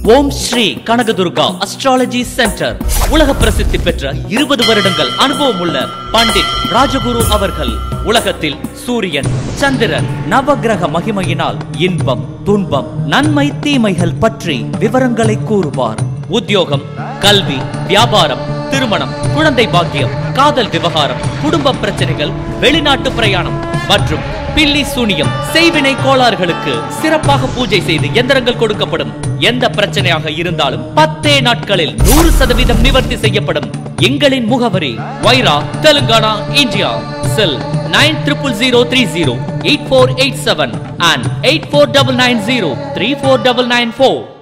ஓம் Sri Kanakadurga astrology centre உலக பிரசித்தி பெற்ற இருபது வருடங்கள் அனுபவம் உள்ள பண்டிட் ராஜகுரு அவர்கள் உலகத்தில் சூரியன் சந்திரன் நவகிரக மகிமையினால் இன்பம் துன்பம் நன்மை தீமைகள் பற்றி விவரங்களை கூறுவார் உத்தியோகம் கல்வி வியாபாரம் திருமணம் குழந்தை பாக்கியம் காதல் விவகாரம் குடும்ப பிரச்சனைகள் வெளிநாட்டு பிரயாணம் மற்றும் பில்லி சூனியம் செய்வினை கோளாறுகளுக்கு சிறப்பாக பூஜை செய்து எந்திரங்கள் கொடுக்கப்படும் எந்த பிரச்சனையாக இருந்தாலும் பத்தே நாட்களில் நூறு சதவீதம் நிவர்த்தி செய்யப்படும் எங்களின் முகவரி Wyra Telangana India cell nine triple zero three zero eight four eight seven and eight four double nine zero three four double nine four